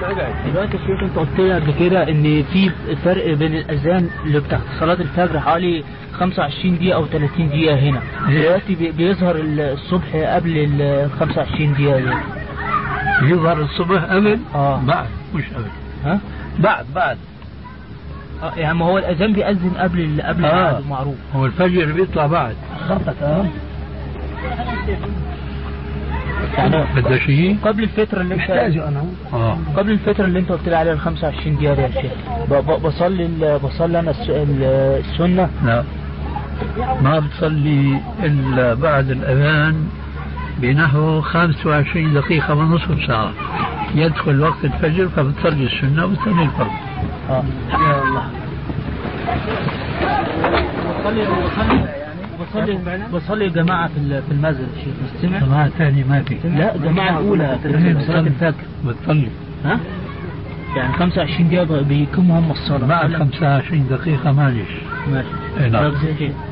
دلوقتي يا شيخ انت قلت لي قبل كده ان في فرق بين الاذان اللي بتاعت صلاه الفجر حوالي 25 دقيقه او 30 دقيقه هنا إيه. دلوقتي بي- بيظهر الصبح قبل ال 25 دقيقه دي يظهر الصبح قبل اه بعد مش قبل ها بعد بعد آه، يعني ما هو الاذان بيأذن قبل ال- قبل آه. الميعاد المعروف هو الفجر بيطلع بعد خطك اه يعني بدها شيء قبل الفترة اللي انت انا اه قبل الفترة اللي انت قلت لي عليها ال 25 دقيقة دي يا شيخ ب- ب- بصلي ال- بصلي انا الس- ال- السنة لا ما بتصلي إلا بعد الأذان بنحو 25 دقيقة ونصف ساعة يدخل وقت الفجر فبتصلي السنة وبتصلي الفرض اه يا الله بصلي بصلي بصلي بصلي جماعة في ال- في المسجد يا شيخ مش سمع؟ جماعة ثانية ما في لا جماعة الأولى في صلاة الفجر بتصلي ها؟ يعني 25 دقيقة بيقيموا هم الصلاة بعد 25 دقيقة معلش ماشي إيه نعم. طب زي كده.